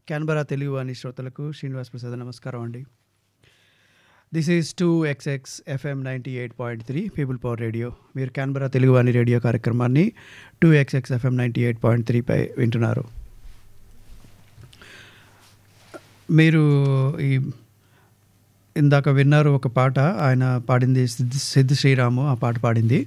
Canberra Telugu వాణి శ్రోతలకు శ్రీనివాస్ ప్రసాద్ నమస్కారం అండి this is two XX FM ninety eight point three people power radio మీరు Canberra Telugu Vani radio కార్యక్రమాన్ని two XX FM ninety eight point త్రీపై వింటున్నారు మీరు ఈ ఇందాక విన్నారు ఒక పాట ఆయన పాడింది సిద్ధి సిద్ధి శ్రీరాము ఆ పాట పాడింది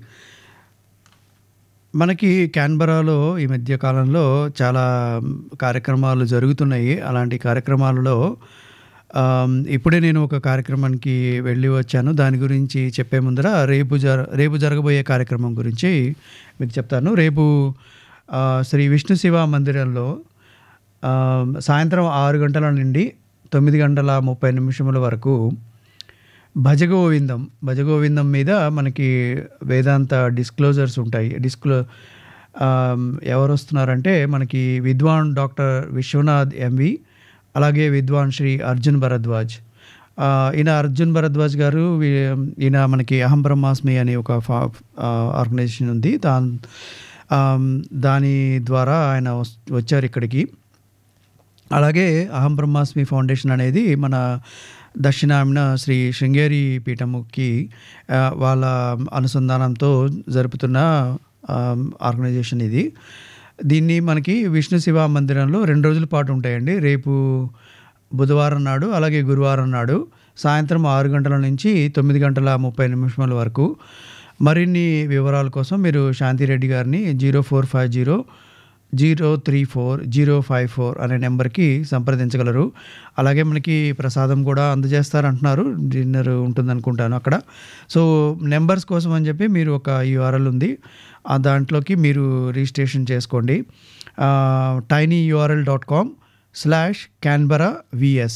మనకి క్యాన్బరాలో ఈ మధ్య కాలంలో చాలా కార్యక్రమాలు జరుగుతున్నాయి అలాంటి కార్యక్రమాలలో ఆమ్, ఇప్పుడే నేను ఒక కార్యక్రమానికి వెళ్ళి వచ్చాను దాని గురించి చెప్పే ముందర రేపు జర రేపు జరగబోయే కార్యక్రమం గురించి మీకు చెప్తాను రేపు ఆ, శ్రీ విష్ణు శివ మందిరంలో ఆ, సాయంత్రం ఆరు గంటల నుండి తొమ్మిది గంటల ముప్పై నిమిషముల వరకు భజగోవిందం భజగోవిందం మీద మనకి వేదాంత డిస్క్లోజర్స్ ఉంటాయి డిస్క్లో ఆమ్, ఎవరు వస్తున్నారంటే మనకి విద్వాన్ డాక్టర్ విశ్వనాథ్ ఎంవి అలాగే విద్వాన్ శ్రీ అర్జున్ భరద్వాజ్ ఆ, ఈయన అర్జున్ భరద్వాజ్ గారు వీ- ఈయన మనకి అహం బ్రహ్మాస్మి అనే ఒక ఫా ఆర్గనైజేషన్ ఉంది దాని ఆమ్, దాని ద్వారా ఆయన వస్- వచ్చారు ఇక్కడికి అలాగే అహం బ్రహ్మాస్మి ఫౌండేషన్ అనేది మన దక్షిణామిన శ్రీ శృంగేరి పీఠముకి ఆ, వాళ్ళ అనుసంధానంతో జరుపుతున్న ఆ, ఆర్గనైజేషన్ ఇది దీన్ని మనకి విష్ణు శివ మందిరంలో రెండు రోజుల పాటు ఉంటాయండి రేపు బుధవారం నాడు అలాగే గురువారం నాడు సాయంత్రం ఆరు గంటల నుంచి తొమ్మిది గంటల ముప్పై నిమిషాల వరకు మరిన్ని వివరాల కోసం మీరు శాంతిరెడ్డి గారిని zero four five zero zero three four zero five four అనే నెంబర్కి సంప్రదించగలరు అలాగే మనకి ప్రసాదం కూడా అందజేస్తారంటున్నారు డిన్నర్ ఉంటుంది అనుకుంటాను అక్కడ సో నెంబర్స్ కోసం అని చెప్పి మీరు ఒక యూఆర్ఎల్ ఉంది ఆ దాంట్లోకి మీరు రిజిస్ట్రేషన్ చేసుకోండి tiny URL dot com slash Canberra VS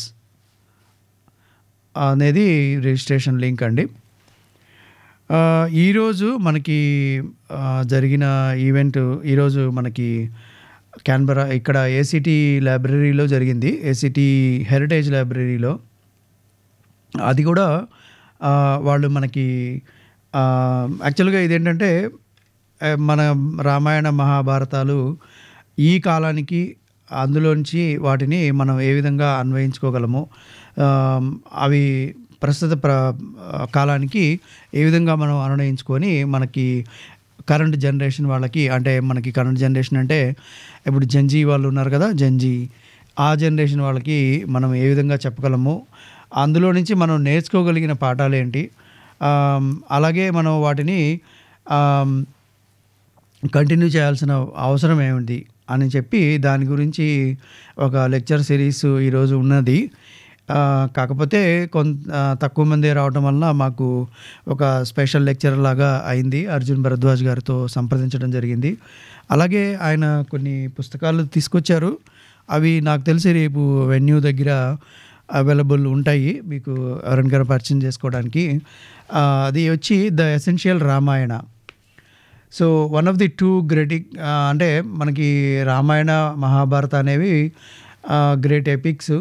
అనేది రిజిస్ట్రేషన్ లింక్ అండి ఆ, ఈరోజు మనకి ఆ, జరిగిన ఈవెంట్ ఈరోజు మనకి క్యాన్బరా ఇక్కడ ఏసిటీ లైబ్రరీలో జరిగింది ఏసిటీ హెరిటేజ్ లైబ్రరీలో అది కూడా ఆ, వాళ్ళు మనకి ఆ, యాక్చువల్గా ఇదేంటంటే ఆ, మన రామాయణ మహాభారతాలు ఈ కాలానికి అందులోంచి వాటిని మనం ఏ విధంగా అన్వయించుకోగలము ఆ, అవి ప్రస్తుత ప్ర కాలానికి ఏ విధంగా మనం అనునయించుకొని మనకి కరెంట్ జనరేషన్ వాళ్ళకి అంటే మనకి కరెంట్ జనరేషన్ అంటే ఇప్పుడు జంజీ వాళ్ళు ఉన్నారు కదా జంజీ ఆ జనరేషన్ వాళ్ళకి మనం ఏ విధంగా చెప్పగలము అందులో నుంచి మనం నేర్చుకోగలిగిన పాఠాలు ఏంటి ఆమ్, అలాగే మనం వాటిని ఆమ్, కంటిన్యూ చేయాల్సిన అవసరం ఏమిటి అని చెప్పి దాని గురించి ఒక లెక్చర్ సిరీస్ ఈరోజు ఉన్నది ఆ, కాకపోతే కొంత ఆ, తక్కువ మంది రావడం వల్ల మాకు ఒక స్పెషల్ లెక్చర్ లాగా అయింది అర్జున్ భరద్వాజ్ గారితో సంప్రదించడం జరిగింది అలాగే ఆయన కొన్ని పుస్తకాలు తీసుకొచ్చారు అవి నాకు తెలిసి రేపు వెన్యూ దగ్గర అవైలబుల్ ఉంటాయి మీకు ఎవరికైనా పరిచయం చేసుకోవడానికి ఆ, అది వచ్చి the essential Ramayana so one of the two great అంటే మనకి రామాయణ మహాభారత అనేవి గ్రేట్ ఎపిక్స్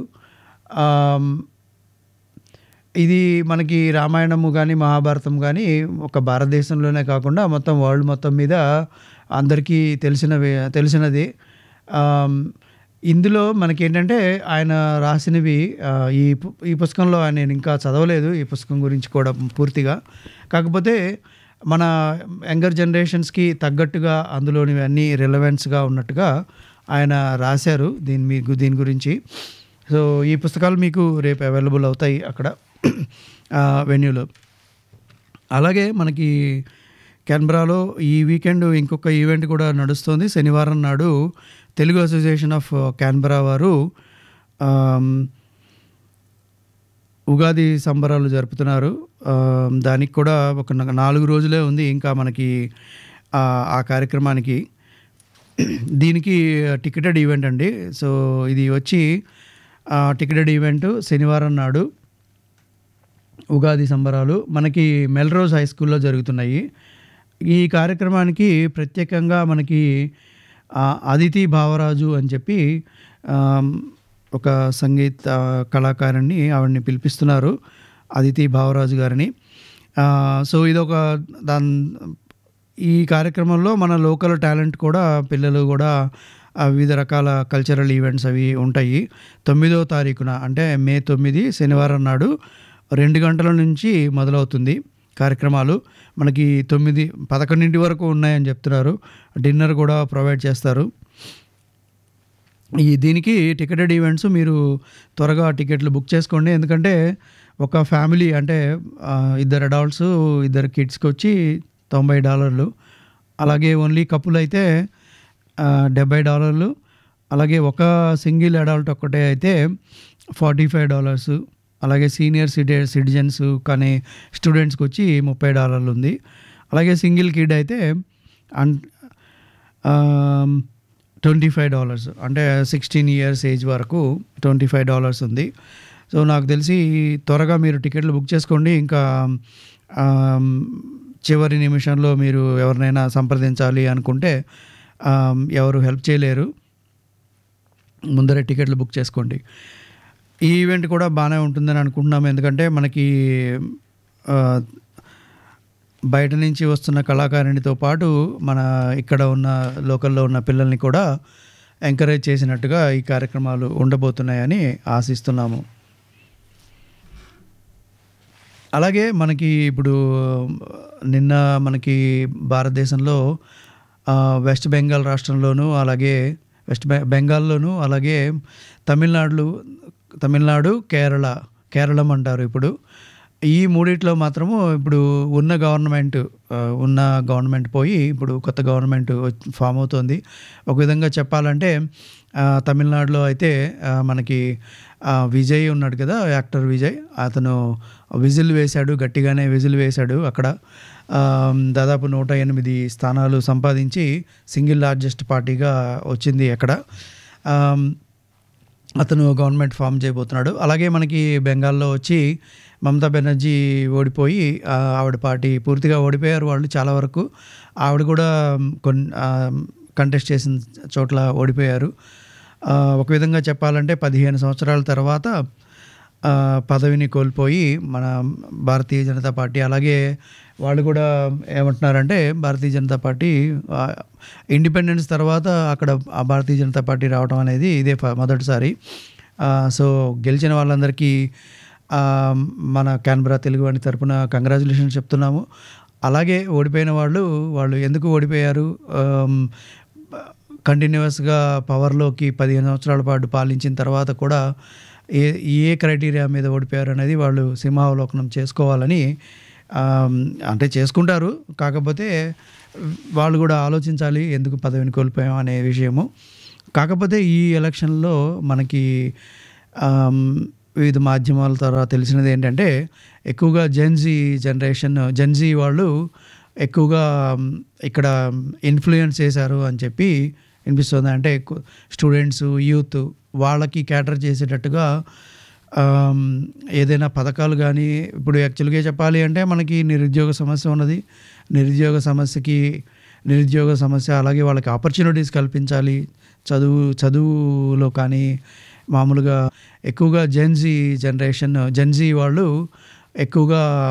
ఇది మనకి రామాయణము కానీ మహాభారతం కానీ ఒక భారతదేశంలోనే కాకుండా మొత్తం వరల్డ్ మొత్తం మీద అందరికీ తెలిసినవి తెలిసినది ఆమ్, ఇందులో మనకి ఏంటంటే ఆయన రాసినవి ఆ, ఈ పు- ఈ పుస్తకంలో నేను ఇంకా చదవలేదు ఈ పుస్తకం గురించి కూడా పూర్తిగా కాకపోతే మన యంగర్ జనరేషన్స్కి తగ్గట్టుగా అందులోనివి అన్నీ రిలవెన్స్గా ఉన్నట్టుగా ఆయన రాశారు దీని మీ దీని గురించి సో ఈ పుస్తకాలు మీకు రేపు అవైలబుల్ అవుతాయి అక్కడ వెన్యూలో అలాగే మనకి కెన్బరాలో ఈ వీకెండ్ ఇంకొక ఈవెంట్ కూడా నడుస్తుంది శనివారం నాడు తెలుగు అసోసియేషన్ ఆఫ్ క్యాన్బరా వారు ఆమ్, ఉగాది సంబరాలు జరుపుతున్నారు ఆమ్, దానికి కూడా ఒక నా- నాలుగు రోజులే ఉంది ఇంకా మనకి ఆ ఆ కార్యక్రమానికి దీనికి టికెటెడ్ ఈవెంట్ అండి సో ఇది వచ్చి ఆ, టికెటెడ్ ఈవెంట్ శనివారం నాడు ఉగాది సంబరాలు మనకి మెల్రోజ్ హై స్కూల్లో జరుగుతున్నాయి ఈ కార్యక్రమానికి ప్రత్యేకంగా మనకి ఆ, అదితి భావరాజు అని చెప్పి ఆమ్, ఒక సంగీత కళాకారుణ్ణి ఆవిడని పిలిపిస్తున్నారు అదితి భావరాజు గారిని ఆ, సో ఇదొక దాని ఈ కార్యక్రమంలో మన లోకల్ టాలెంట్ కూడా పిల్లలు కూడా ఆ వివిధ రకాల కల్చరల్ ఈవెంట్స్ అవి ఉంటాయి తొమ్మిదో తారీఖున అంటే మే తొమ్మిది శనివారం నాడు రెండు గంటల నుంచి మొదలవుతుంది కార్యక్రమాలు మనకి తొమ్మిది పదకొండింటి వరకు ఉన్నాయని చెప్తున్నారు డిన్నర్ కూడా ప్రొవైడ్ చేస్తారు ఈ దీనికి టికెటెడ్ ఈవెంట్స్ మీరు త్వరగా టికెట్లు బుక్ చేసుకోండి ఎందుకంటే ఒక ఫ్యామిలీ అంటే ఆ, ఇద్దరు అడల్ట్స్ ఇద్దరు కిడ్స్కి వచ్చి తొంభై డాలర్లు అలాగే ఓన్లీ కపుల్ అయితే ఆ, డెబ్బై డాలర్లు అలాగే ఒక సింగిల్ అడల్ట్ ఒక్కటే అయితే ఫార్టీ ఫైవ్ డాలర్స్ అలాగే సీనియర్ సిటి సిటిజన్స్ కానీ స్టూడెంట్స్కి వచ్చి ముప్పై డాలర్లు ఉంది అలాగే సింగిల్ కిడ్ అయితే అన్ ట్వంటీ ఫైవ్ డాలర్స్ అంటే సిక్స్టీన్ ఇయర్స్ ఏజ్ వరకు ట్వంటీ ఫైవ్ డాలర్స్ ఉంది సో నాకు తెలిసి త్వరగా మీరు టికెట్లు బుక్ చేసుకోండి ఇంకా ఆమ్, చివరి నిమిషంలో మీరు ఎవరినైనా సంప్రదించాలి అనుకుంటే ఆమ్, ఎవరు హెల్ప్ చేయలేరు ముందరే టికెట్లు బుక్ చేసుకోండి ఈ ఈవెంట్ కూడా బాగానే ఉంటుందని అనుకుంటున్నాము ఎందుకంటే మనకి ఆ, బయట నుంచి వస్తున్న కళాకారునితో పాటు మన ఇక్కడ ఉన్న లోకల్లో ఉన్న పిల్లల్ని కూడా ఎంకరేజ్ చేసినట్టుగా ఈ కార్యక్రమాలు ఉండబోతున్నాయని ఆశిస్తున్నాము అలాగే మనకి ఇప్పుడు నిన్న మనకి భారతదేశంలో ఆ, వెస్ట్ బెంగాల్ రాష్ట్రంలోనూ అలాగే వెస్ట్ బె బెంగాల్లోనూ అలాగే తమిళనాడులో తమిళనాడు కేరళ కేరళం అంటారు ఇప్పుడు ఈ మూడిట్లో మాత్రము ఇప్పుడు ఉన్న గవర్నమెంట్ ఆ, ఉన్న గవర్నమెంట్ పోయి ఇప్పుడు కొత్త గవర్నమెంట్ వచ్- ఫామ్ అవుతోంది ఒక విధంగా చెప్పాలంటే ఆ, తమిళనాడులో అయితే ఆ, మనకి ఆ, విజయ్ ఉన్నాడు కదా యాక్టర్ విజయ్ అతను విజిల్ వేశాడు గట్టిగానే విజిల్ వేశాడు అక్కడ ఆ, దాదాపు నూట ఎనిమిది స్థానాలు సంపాదించి సింగిల్ లార్జెస్ట్ పార్టీగా వచ్చింది అక్కడ ఆ, అతను గవర్నమెంట్ ఫామ్ చేయబోతున్నాడు అలాగే మనకి బెంగాల్లో వచ్చి మమతా బెనర్జీ ఓడిపోయి ఆ, ఆవిడ పార్టీ పూర్తిగా ఓడిపోయారు వాళ్ళు చాలా వరకు ఆవిడ కూడా కొన్ని కంటెస్ట్ చేసిన చోట్ల ఓడిపోయారు ఆ, ఒక విధంగా చెప్పాలంటే పదిహేను సంవత్సరాల తర్వాత ఆ, పదవిని కోల్పోయి మన భారతీయ జనతా పార్టీ అలాగే వాళ్ళు కూడా ఏమంటున్నారంటే భారతీయ జనతా పార్టీ ఆ, ఇండిపెండెన్స్ తర్వాత అక్కడ ఆ భారతీయ జనతా పార్టీ రావడం అనేది ఇదే ఫ- మొదటిసారి ఆ, సో గెలిచిన వాళ్ళందరికీ ఆ, మన క్యాన్బరా తెలుగు వాడి తరపున కంగ్రాచులేషన్స్ చెప్తున్నాము అలాగే ఓడిపోయిన వాళ్ళు వాళ్ళు ఎందుకు ఓడిపోయారు ఆమ్, కంటిన్యూస్గా పవర్లోకి పదిహేను సంవత్సరాల పాటు పాలించిన తర్వాత కూడా ఏ ఏ క్రైటీరియా మీద ఓడిపోయారు అనేది వాళ్ళు సింహావలోకనం చేసుకోవాలని ఆమ్, అంటే చేసుకుంటారు కాకపోతే వాళ్ళు కూడా ఆలోచించాలి ఎందుకు పదవిని కోల్పోయాం అనే విషయము కాకపోతే ఈ ఎలక్షన్లో మనకి ఆమ్, వివిధ మాధ్యమాల ద్వారా తెలిసినది ఏంటంటే ఎక్కువగా జెన్జీ జనరేషన్ జెన్జీ వాళ్ళు ఎక్కువగా మ్, ఇక్కడ ఇన్ఫ్లుయెన్స్ చేశారు అని చెప్పి వినిపిస్తుంది అంటే ఎక్కువ స్టూడెంట్స్ యూత్ వాళ్ళకి క్యాటర్ చేసేటట్టుగా ఆమ్, ఏదైనా పథకాలు కానీ ఇప్పుడు యాక్చువల్గా చెప్పాలి అంటే మనకి నిరుద్యోగ సమస్య ఉన్నది నిరుద్యోగ సమస్యకి నిరుద్యోగ సమస్య అలాగే వాళ్ళకి ఆపర్చునిటీస్ కల్పించాలి చదువు చదువులో కానీ మామూలుగా ఎక్కువగా జెన్జీ జనరేషన్ జెన్జీ వాళ్ళు ఎక్కువగా